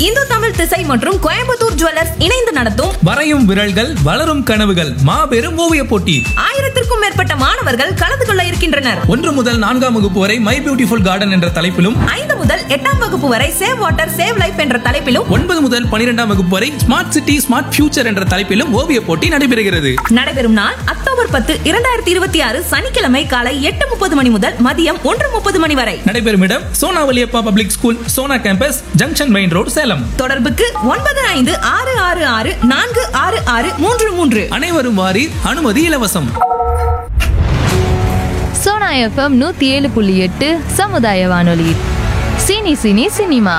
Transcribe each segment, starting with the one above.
இந்து தமிழ் திசை மற்றும் கோயம்புத்தூர் ஜுவல்லர்ஸ் இணைந்து நடத்தும் வரையும் விரல்கள் வளரும் கனவுகள் மாபெரும் ஓவிய போட்டி ஆயிரத்திற்கும் மேற்பட்ட மாணவர்கள் கலந்து கொள்ள இருக்கின்றனர் ஒன்று முதல் நான்காம் வகுப்பு வரை மை பியூட்டிஃபுல் கார்டன் என்ற தலைப்பிலும் ஐந்து முதல் எட்டாம் வகுப்பு வரை சேவ் வாட்டர் சேவ் லைஃப் என்ற தலைப்பிலும் ஒன்பது முதல் பனிரெண்டாம் வகுப்பு வரை ஸ்மார்ட் சிட்டி ஸ்மார்ட் ஃபியூச்சர் என்ற தலைப்பிலும் ஓவிய போட்டி நடைபெறுகிறது நடைபெறும் நாள் அக்டோபர் பத்து இரண்டாயிரத்தி இருபத்தி ஆறு சனிக்கிழமை காலை எட்டு முப்பது மணி முதல் மதியம் ஒன்று முப்பது மணி வரை நடைபெறும் இடம் Sona Valliappa public school Sona campus junction main road Salem தொடர்புக்கு ஒன்பது ஐந்து ஆறு ஆறு ஆறு நான்கு ஆறு ஆறு மூன்று மூன்று அனைவரும் வாரி அனுமதி இலவசம் சோனா எஃப்எம் நூற்றி ஏழு புள்ளி எட்டு சமுதாய வானொலி சினி சினி சினிமா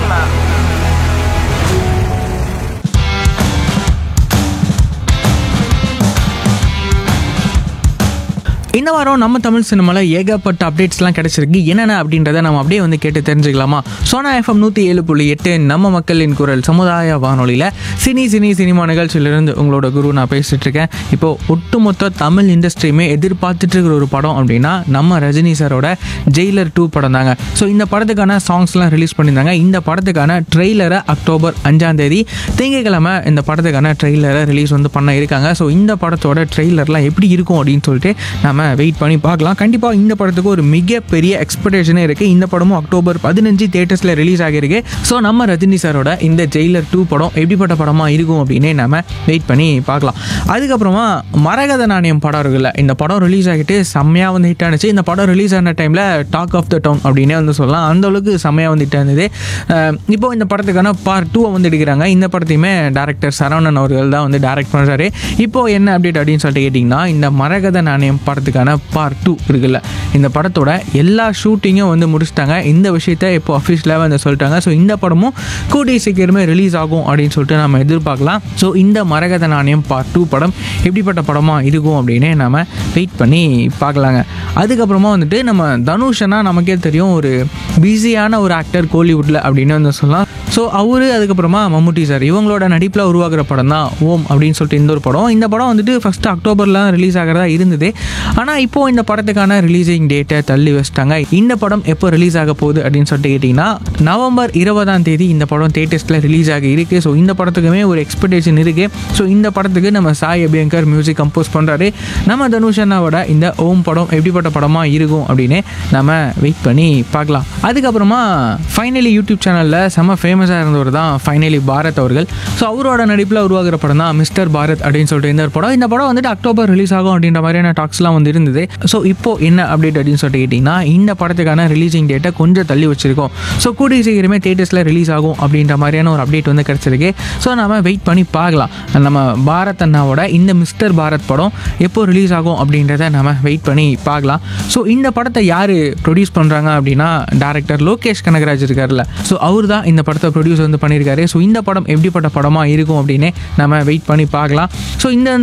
இந்த வாரம் நம்ம தமிழ் சினிமாவில் ஏகப்பட்ட அப்டேட்ஸ்லாம் கிடைச்சிருக்கு என்னென்ன அப்படின்றத நம்ம அப்படியே வந்து கேட்டு தெரிஞ்சுக்கலாமா சோனா எஃப்எம் நூற்றி ஏழு புள்ளி எட்டு நம்ம மக்களின் குரல் சமுதாய வானொலியில் சினி சினி சினிமா நிகழ்ச்சியிலிருந்து உங்களோட குரு நான் பேசிட்டு இருக்கேன் இப்போது ஒட்டுமொத்த தமிழ் இண்டஸ்ட்ரியுமே எதிர்பார்த்துட்டு இருக்கிற ஒரு படம் அப்படின்னா நம்ம ரஜினி சாரோட ஜெயிலர் டூ படம் தாங்க ஸோ இந்த படத்துக்கான சாங்ஸ்லாம் ரிலீஸ் பண்ணியிருந்தாங்க இந்த படத்துக்கான ட்ரெய்லரை அக்டோபர் அஞ்சாம் தேதி திங்கட்கிழமை இந்த படத்துக்கான ட்ரெய்லரை ரிலீஸ் வந்து பண்ண இருக்காங்க ஸோ இந்த படத்தோட ட்ரெய்லர்லாம் எப்படி இருக்கும் அப்படின்னு சொல்லிட்டு நம்ம வெயிட் பண்ணி பார்க்கலாம் கண்டிப்பாக இந்த படத்துக்கு ஒரு மிகப்பெரிய எக்ஸ்பெக்டேஷனே இருக்குது இந்த படமும் அக்டோபர் பதினஞ்சு தேட்டர்ஸில் ரிலீஸ் ஆகியிருக்கு ஸோ நம்ம ரஜினி சாரோட இந்த ஜெயிலர் டூ படம் எப்படிப்பட்ட படமாக இருக்கும் அப்படின்னு நம்ம வெயிட் பண்ணி பார்க்கலாம் அதுக்கப்புறமா மரகத நாணயம் படம் இருக்குல்ல இந்த படம் ரிலீஸ் ஆகிட்டு செம்மையாக வந்து ஹிட் ஆனிச்சு இந்த படம் ரிலீஸ் ஆன டைமில் டாக் ஆஃப் த டவுன் அப்படின்னே வந்து சொல்லலாம் அந்த அளவுக்கு செம்மையாக வந்து ஹிட் ஆனது அஹ் இப்போ இந்த படத்துக்கான பார்ட் டூவை வந்து எடுக்கிறாங்க இந்த படத்தையுமே டேரக்டர் சரவணன் அவர்கள் தான் வந்து டைரக்ட் பண்ணுறாரு இப்போ என்ன அப்டேட் அப்படின்னு சொல்லிட்டு கேட்டிங்கன்னா இந்த மரகத நாணயம் படத்துக்கான பார்ட் டூ இருக்குல்ல இந்த படத்தோட எல்லா ஷூட்டிங்கும் வந்து முடிச்சிட்டாங்க இந்த விஷயத்த இப்போ அஃபிஷியலாக வந்து சொல்லிட்டாங்க ஸோ இந்த படமும் கூடிய சீக்கிரமே ரிலீஸ் ஆகும் அப்படின்னு சொல்லிட்டு நம்ம எதிர்பார்க்கலாம் ஸோ இந்த மரகத நாணயம் பார்ட் டூ படம் எப்படிப்பட்ட படமாக இருக்கும் அப்படின்னு நம்ம வெயிட் பண்ணி பார்க்கலாங்க அதுக்கப்புறமா வந்துட்டு நம்ம தனுஷனா நமக்கே தெரியும் ஒரு பிஸியான ஒரு ஆக்டர் கோலிவுட்டில் அப்படின்னு வந்து சொல்லலாம் ஸோ அவரு அதுக்கப்புறமா மம்முட்டி சார் இவங்களோட நடிப்பில் உருவாகிற படம் தான் ஓம் அப்படின்னு சொல்லிட்டு இந்த ஒரு படம் இந்த படம் வந்துட்டு ஃபஸ்ட்டு அக்டோபரில் ரிலீஸ் ஆகிறதா இருந்தது ஆனால் இப்போது இந்த படத்துக்கான ரிலீசிங் டேட்டை தள்ளி வச்சிட்டாங்க இந்த படம் எப்போ ரிலீஸ் ஆக போகுது அப்படின்னு சொல்லிட்டு கேட்டிங்கன்னா நவம்பர் இருபதாம் தேதி இந்த படம் தேட்டர்ஸில் ரிலீஸ் ஆகி இருக்குது ஸோ இந்த படத்துக்குமே ஒரு எக்ஸ்பெக்டேஷன் இருக்குது ஸோ இந்த படத்துக்கு நம்ம சாய் அபியங்கர் மியூசிக் கம்போஸ் பண்ணுறாரு நம்ம தனுஷனாவோட இந்த ஓம் படம் எப்படிப்பட்ட படமாக இருக்கும் அப்படின்னு நம்ம வெயிட் பண்ணி பார்க்கலாம் அதுக்கப்புறமா ஃபைனலி யூடியூப் சேனலில் செம்ம ஃபேமஸாக இருந்தவர் தான் ஃபைனலி பாரத் அவர்கள் ஸோ அவரோட நடிப்பில் உருவாகிற படம் தான் மிஸ்டர் பாரத் அப்படின்னு சொல்லிட்டு இந்த ஒரு படம் இந்த படம் வந்துட்டு அக்டோபர் ரிலீஸ் ஆகும் அப்படின்ற மாதிரியான டாக்ஸ்லாம் வந்து இருந்தது ஸோ இப்போ என்ன அப்டேட் அப்படின்னு சொல்லிட்டு கேட்டிங்கன்னா இந்த படத்துக்கான ரிலீசிங் டேட்டை கொஞ்சம் தள்ளி வச்சிருக்கோம் ஸோ கூடிய சீக்கிரமே தேட்டர்ஸில் ரிலீஸ் ஆகும் அப்படின்ற மாதிரியான ஒரு அப்டேட் வந்து கிடச்சிருக்கு ஸோ நம்ம வெயிட் பண்ணி பார்க்கலாம் நம்ம பாரத் அண்ணாவோட இந்த மிஸ்டர் பாரத் படம் எப்போ ரிலீஸ் ஆகும் அப்படின்றத நம்ம வெயிட் பண்ணி பார்க்கலாம் ஸோ இந்த படத்தை யார் ப்ரொடியூஸ் பண்ணுறாங்க அப்படின்னா டேரக்டர் லோகேஷ் கனகராஜ் இருக்கார்ல ஸோ அவர் தான் இந்த படத்தை ப்ரொடியூஸ் வந்து பண்ணியிருக்காரு ஸோ இந்த படம் எப்படிப்பட்ட படமாக இருக்கும் அப்படின்னு நம்ம வெயிட் பண்ணி பார்க்கலாம் ஸோ இந்த